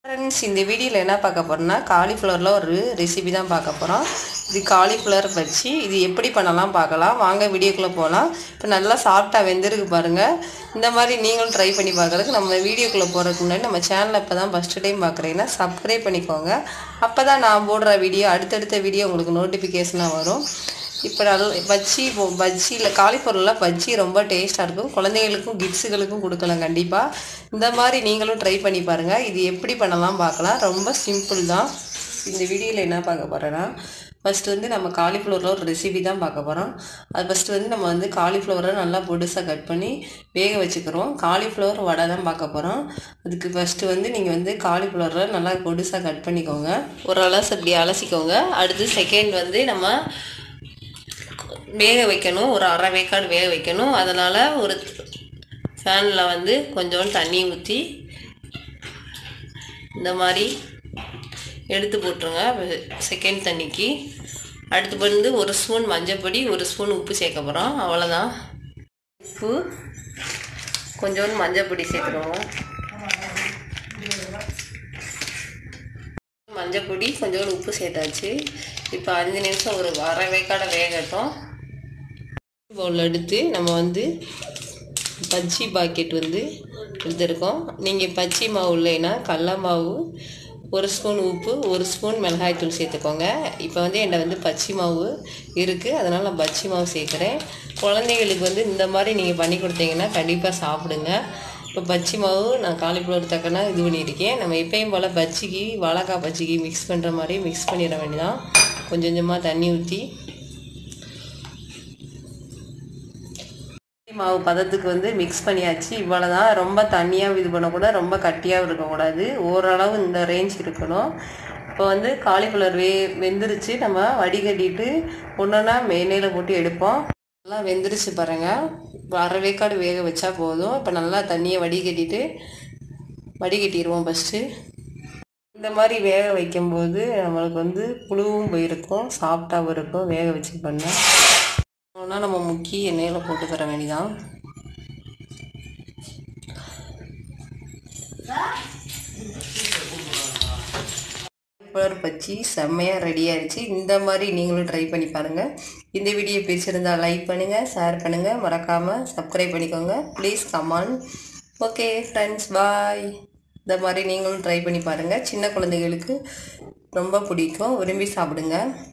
friends இந்த வீடியோவில் என்ன பார்க்க போகிறோம்னா காலிஃப்ளவரில் ஒரு ரெசிபி தான் பார்க்க போகிறோம் இது காலிஃப்ளவர் வச்சு இது எப்படி பண்ணலாம் பார்க்கலாம் வாங்க வீடியோக்குள்ளே போகலாம் இப்போ நல்லா சாஃப்டாக வெந்திருக்கு பாருங்கள் இந்த மாதிரி நீங்களும் ட்ரை பண்ணி பார்க்குறதுக்கு நம்ம வீடியோக்குள்ளே போகிறதுக்கு முன்னாடி நம்ம சேனலை இப்போ தான் ஃபஸ்ட்டு டைம் பார்க்குறீங்கன்னா சப்ஸ்கிரைப் பண்ணிக்கோங்க அப்போ தான் நான் போடுற வீடியோ அடுத்தடுத்த வீடியோ உங்களுக்கு நோட்டிஃபிகேஷனாக வரும் இப்போ நல்ல பஜ்ஜி போ- பஜ்ஜியில் காலிஃப்ளவரில் பஜ்ஜி ரொம்ப டேஸ்ட்டாக இருக்கும் குழந்தைகளுக்கும் கிட்ஸுகளுக்கும் கொடுக்கலாம் கண்டிப்பாக இந்த மாதிரி நீங்களும் ட்ரை பண்ணி பாருங்கள் இது எப்படி பண்ணலாம் பார்க்கலாம் ரொம்ப சிம்பிள் தான் இந்த வீடியோவில் என்ன பார்க்க போகிறேன்னா ஃபஸ்ட்டு வந்து நம்ம காலிஃப்ளவரில் ஒரு ரெசிபி தான் பார்க்க போகிறோம் அது ஃபஸ்ட்டு வந்து நம்ம வந்து காலிஃப்ளவரை நல்லா பொடுசாக கட் பண்ணி வேக வச்சுக்கிறோம் காலிஃப்ளவர் வடை தான் பார்க்க போகிறோம் அதுக்கு ஃபஸ்ட்டு வந்து நீங்கள் வந்து காலிஃப்ளவரை நல்லா பொடுசாக கட் பண்ணிக்கோங்க ஒரு அலசு இப்படி அலசிக்கோங்க அடுத்து செகண்ட் வந்து நம்ம வேக வைக்கணும் ஒரு அரை வேக்காடு வேக வைக்கணும் அதனால் ஒரு ஃபேனில் வந்து கொஞ்சோண்டு தண்ணி ஊற்றி இந்த மாதிரி எடுத்து போட்டுருங்க செகண்ட் தண்ணிக்கு அடுத்து வந்து ஒரு ஸ்பூன் மஞ்சப்பொடி ஒரு ஸ்பூன் உப்பு சேர்க்க போகிறோம் அவ்வளோதான் உப்பு கொஞ்சோண்டு மஞ்சப்பொடி சேர்த்துருவோம் மஞ்சப்பொடி கொஞ்சோண்டு உப்பு சேர்த்தாச்சு இப்போ அஞ்சு நிமிஷம் ஒரு அரை வேக்காடை வேகட்டும் பவுல் எடுத்து நம்ம வந்து பஜ்ஜி பாக்கெட் வந்து எடுத்துருக்கோம் நீங்கள் பஜ்ஜி மாவு இல்லைன்னா கடல மாவு ஒரு ஸ்பூன் உப்பு ஒரு ஸ்பூன் மிளகாய்த்தூள் சேர்த்துக்கோங்க இப்போ வந்து என்கிட்ட வந்து பச்சி மாவு இருக்குது அதனால் நான் பச்சி மாவு சேர்க்குறேன் குழந்தைகளுக்கு வந்து இந்த மாதிரி நீங்கள் பண்ணி கொடுத்தீங்கன்னா கண்டிப்பாக சாப்பிடுங்க இப்போ பச்சி மாவு நான் காலிஃப்ளவர் தக்கனா இது பண்ணியிருக்கேன் நம்ம எப்பயும் போல் பஜ்ஜிக்கு வாழைக்காய் பஜ்ஜிக்கு மிக்ஸ் பண்ணுற மாதிரி மிக்ஸ் பண்ணிட வேண்டியதான் கொஞ்சம் கொஞ்சமாக தண்ணி ஊற்றி மாவு பதத்துக்கு வந்து மிக்ஸ் பண்ணியாச்சு இவ்வளோதான் ரொம்ப தண்ணியாக இது பண்ணக்கூடாது ரொம்ப கட்டியாகவும் இருக்கக்கூடாது ஓரளவு இந்த ரேஞ்ச் இருக்கணும் இப்போ வந்து காலிஃப்ளவர் வே வெந்துருச்சு நம்ம வடிகட்டிட்டு ஒன்றா எண்ணெயில் போட்டு எடுப்போம் நல்லா வெந்துருச்சு பாருங்க அரை வேக்காடு வேக வச்சா போதும் இப்போ நல்லா தண்ணியை வடிகட்டிட்டு வடிகட்டிடுவோம் ஃபஸ்ட்டு இந்த மாதிரி வேக வைக்கும்போது நம்மளுக்கு வந்து புழுவும் போயிருக்கும் சாஃப்டாகவும் இருக்கும் வேக வச்சு பண்ணால் ஒன்றா நம்ம முக்கி எண்ணெயில் போட்டு தர வேண்டியதான் பவர் பச்சி செம்மையாக ரெடி ஆயிடுச்சு இந்த மாதிரி நீங்களும் ட்ரை பண்ணி பாருங்கள் இந்த வீடியோ பிடிச்சிருந்தா லைக் பண்ணுங்கள் ஷேர் பண்ணுங்கள் மறக்காமல் சப்ஸ்கிரைப் பண்ணிக்கோங்க please come on okay friends bye இந்த மாதிரி நீங்களும் ட்ரை பண்ணி பாருங்கள் சின்ன குழந்தைகளுக்கு ரொம்ப பிடிக்கும் விரும்பி சாப்பிடுங்க